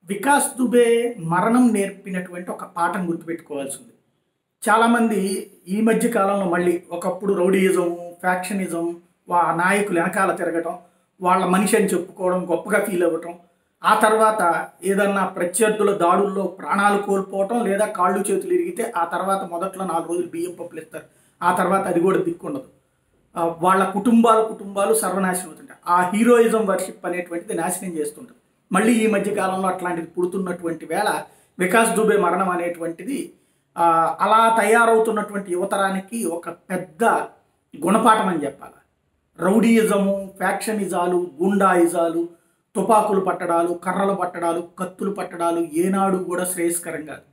వికాస్ దుబే మరణం నేర్పినటువంటి ఒక పాఠం గుర్తుపెట్టుకోవాల్సి ఉంది చాలామంది ఈ మధ్య కాలంలో మళ్ళీ ఒకప్పుడు రౌడీయిజం ఫ్యాక్షనిజం వా నాయకులు వెనకాల తిరగటం వాళ్ళ మనిషి అని చెప్పుకోవడం గొప్పగా ఫీల్ అవ్వటం ఆ తర్వాత ఏదన్నా ప్రత్యర్థుల దాడుల్లో ప్రాణాలు కోల్పోవటం లేదా కాళ్ళు చేతులు ఇరిగితే ఆ తర్వాత మొదట్లో నాలుగు రోజులు బియ్యం పప్పులు ఇస్తారు ఆ తర్వాత అది కూడా దిక్కుండదు ఆ, వాళ్ళ కుటుంబాల కుటుంబాలు సర్వనాశనం అవుతుంటాయి ఆ హీరోయిజం వర్షిప్ అనేటువంటిది నాశనం చేస్తుంటుంది మళ్ళీ ఈ మధ్య కాలంలో అట్లాంటిది పుడుతున్నటువంటి వేళ వికాస్ దుబే మరణం అనేటువంటిది ఆ, అలా తయారవుతున్నటువంటి యువతరానికి ఒక పెద్ద గుణపాఠం అని చెప్పాలి రౌడీయిజము ఫ్యాక్షనిజాలు గుండాయిజాలు తుపాకులు పట్టడాలు కర్రలు పట్టడాలు కత్తులు పట్టడాలు ఏనాడు కూడా శ్రేయస్కరం కాదు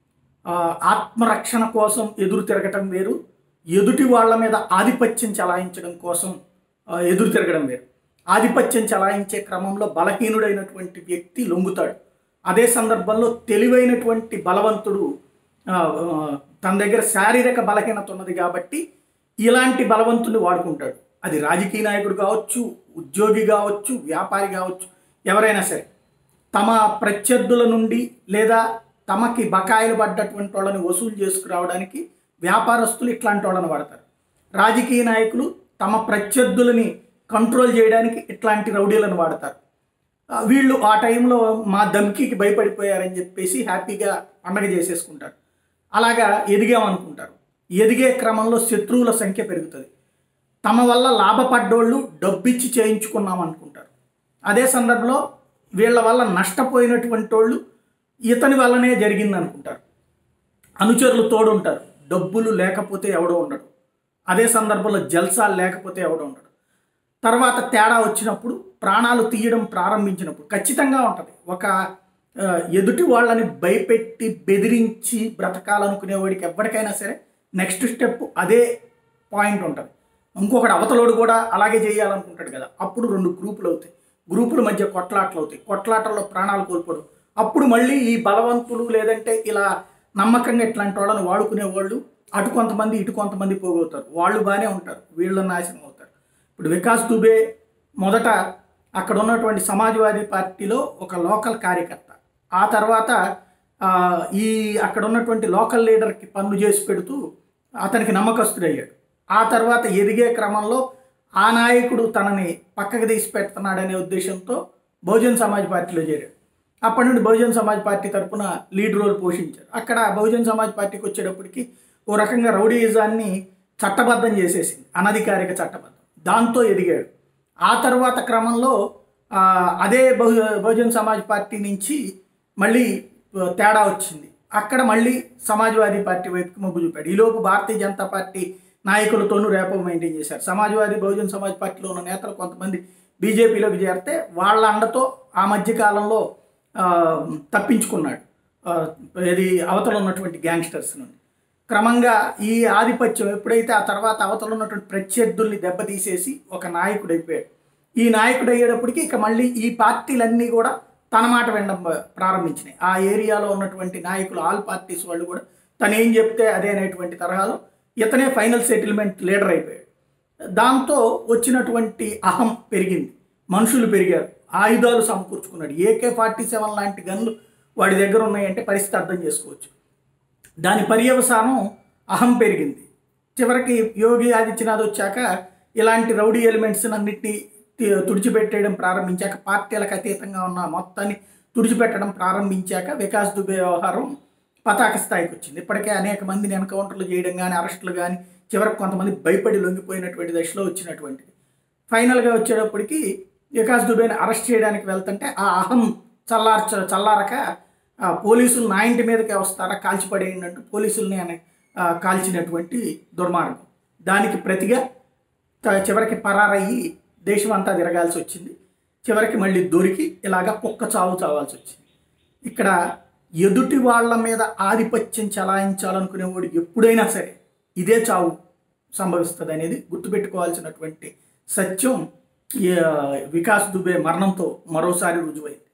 ఆ, ఆత్మరక్షణ కోసం ఎదురు తిరగటం వేరు ఎదుటి వాళ్ళ మీద ఆధిపత్యం చలాయించడం కోసం ఆ, ఎదురు తిరగడం వేరు ఆధిపత్యం చలాయించే క్రమంలో బలహీనుడైనటువంటి వ్యక్తి లొంగుతాడు అదే సందర్భంలో తెలివైనటువంటి బలవంతుడు ఆ, ఆ, తన దగ్గర శారీరక బలహీనత ఉన్నది కాబట్టి ఇలాంటి బలవంతుని వాడుకుంటాడు అది రాజకీయ నాయకుడు కావచ్చు ఉద్యోగి కావచ్చు వ్యాపారి కావచ్చు ఎవరైనా సరే తమ ప్రత్యర్థుల నుండి లేదా తమకి బకాయిలు పడ్డటువంటి వాళ్ళని వసూలు చేసుకురావడానికి వ్యాపారస్తులు ఇట్లాంటి వాళ్ళని వాడతారు రాజకీయ నాయకులు తమ ప్రత్యర్థులని కంట్రోల్ చేయడానికి ఇట్లాంటి రౌడీలను వాడతారు ఆ, వీళ్ళు ఆ టైంలో మా ధమ్కీకి భయపడిపోయారని చెప్పేసి హ్యాపీగా పండగ చేసేసుకుంటారు అలాగా ఎదిగామనుకుంటారు ఎదిగే క్రమంలో శత్రువుల సంఖ్య పెరుగుతుంది తమ వల్ల లాభపడ్డోళ్ళు డబ్బిచ్చి చేయించుకున్నాం అనుకుంటారు అదే సందర్భంలో వీళ్ళ వల్ల నష్టపోయినటువంటి వాళ్ళు ఇతని వల్లనే జరిగింది అనుకుంటారు అనుచరులు తోడుంటారు డబ్బులు లేకపోతే ఎవడో ఉండడు అదే సందర్భంలో జల్సాలు లేకపోతే ఎవడో ఉండడు తర్వాత తేడా వచ్చినప్పుడు ప్రాణాలు తీయడం ప్రారంభించినప్పుడు ఖచ్చితంగా ఉంటుంది ఒక ఆ, ఎదుటి వాళ్ళని భయపెట్టి బెదిరించి బ్రతకాలనుకునేవాడికి ఎవరికైనా సరే నెక్స్ట్ స్టెప్ అదే పాయింట్ ఉంటుంది ఇంకొకటి అవతలోడు కూడా అలాగే చేయాలనుకుంటాడు కదా అప్పుడు రెండు గ్రూపులు అవుతాయి గ్రూపుల మధ్య కొట్లాటలు అవుతాయి కొట్లాటల్లో ప్రాణాలు కోల్పోవడం అప్పుడు మళ్ళీ ఈ బలవంతులు లేదంటే ఇలా నమ్మకంగా ఇట్లాంటి వాళ్ళని వాడుకునే వాళ్ళు అటు కొంతమంది ఇటు కొంతమంది పోగవుతారు వాళ్ళు బాగానే ఉంటారు వీళ్ళు నాశనం అవుతారు ఇప్పుడు వికాస్ దుబే మొదట అక్కడ ఉన్నటువంటి సమాజ్వాదీ పార్టీలో ఒక లోకల్ కార్యకర్త ఆ తర్వాత ఆ, ఈ అక్కడ ఉన్నటువంటి లోకల్ లీడర్కి పనులు చేసి పెడుతూ అతనికి నమ్మకస్తుడయ్యాడు ఆ తర్వాత ఎదిగే క్రమంలో ఆ నాయకుడు తనని పక్కకు తీసి పెడుతున్నాడనే ఉద్దేశంతో బహుజన్ సమాజ్ పార్టీలో చేరాడు అప్పటి నుండి బహుజన్ సమాజ్ పార్టీ తరపున లీడ్ రోల్ పోషించారు అక్కడ బహుజన్ సమాజ్ పార్టీకి వచ్చేటప్పటికి ఓ రకంగా రౌడీయిజాన్ని చట్టబద్ధం చేసేసింది అనధికారిక చట్టబద్ధం దాంతో ఎదిగాడు ఆ తర్వాత క్రమంలో ఆ, అదే బహు బహుజన్ సమాజ్ పార్టీ నుంచి మళ్ళీ ఆ, తేడా వచ్చింది అక్కడ మళ్ళీ సమాజ్వాదీ పార్టీ వైపుకి మొగ్గు చూపాడు ఈలోపు భారతీయ జనతా పార్టీ నాయకులతోనూ రేపో మెయింటైన్ చేశారు సమాజ్వాదీ బహుజన్ సమాజ్ పార్టీలో ఉన్న నేతలు కొంతమంది బీజేపీలోకి చేరితే వాళ్ళ అండతో ఆ మధ్య కాలంలో ఆ, తప్పించుకున్నాడు ఆ, ఇది అవతల ఉన్నటువంటి గ్యాంగ్స్టర్స్ నుండి క్రమంగా ఈ ఆధిపత్యం ఎప్పుడైతే ఆ తర్వాత అవతల ఉన్నటువంటి ప్రత్యర్థుల్ని దెబ్బతీసేసి ఒక నాయకుడు అయిపోయాడు ఈ నాయకుడు అయ్యేటప్పటికి ఇక మళ్ళీ ఈ పార్టీలన్నీ కూడా తన మాట వినడం ప్రారంభించినాయి ఆ ఏరియాలో ఉన్నటువంటి నాయకులు ఆల్ పార్టీస్ వాళ్ళు కూడా తను ఏం చెప్తే అదే అనేటువంటి తరహాలో ఇతనే ఫైనల్ సెటిల్మెంట్ లీడర్ అయిపోయాడు దాంతో వచ్చినటువంటి అహం పెరిగింది మనుషులు పెరిగారు ఆయుధాలు సమకూర్చుకున్నాడు ఏకే ఫార్టీ సెవెన్ లాంటి గన్లు వాడి దగ్గర ఉన్నాయంటే పరిస్థితి అర్థం చేసుకోవచ్చు దాని పర్యవసానం అహం పెరిగింది చివరికి యోగి ఆదిత్యనాథ్ వచ్చాక ఇలాంటి రౌడీ ఎలిమెంట్స్ అన్నింటినీ తి- తుడిచిపెట్టేయడం ప్రారంభించాక పార్టీలకు అతీతంగా ఉన్న మొత్తాన్ని తుడిచిపెట్టడం ప్రారంభించాక వికాస్ దుబే వ్యవహారం పతాక స్థాయికి వచ్చింది ఇప్పటికే అనేక మందిని ఎన్కౌంటర్లు చేయడం కానీ అరెస్టులు కానీ చివరికి కొంతమంది భయపడి లొంగిపోయినటువంటి దశలో వచ్చినటువంటిది ఫైనల్గా వచ్చేటప్పటికి వికాస్ దుబేని అరెస్ట్ చేయడానికి వెళ్తుంటే ఆ అహం చల్లార్చ చల్లారక ఆ, పోలీసులు నా ఇంటి మీదకే వస్తారా కాల్చిపడేయండి అంటూ పోలీసుల్ని ఆయన ఆ, కాల్చినటువంటి దుర్మార్గం దానికి ప్రతిగా త- చివరికి పరారయ్యి దేశం అంతా తిరగాల్సి వచ్చింది చివరికి మళ్ళీ దొరికి ఇలాగ కుక్క చావు చావాల్సి వచ్చింది ఇక్కడ ఎదుటి వాళ్ళ మీద ఆధిపత్యం చలాయించాలనుకునేవాడు ఎప్పుడైనా సరే ఇదే చావు సంభవిస్తుంది అనేది గుర్తుపెట్టుకోవాల్సినటువంటి సత్యం ఈ, ఆ, వికాస్ దుబే మరణంతో మరోసారి రుజువైంది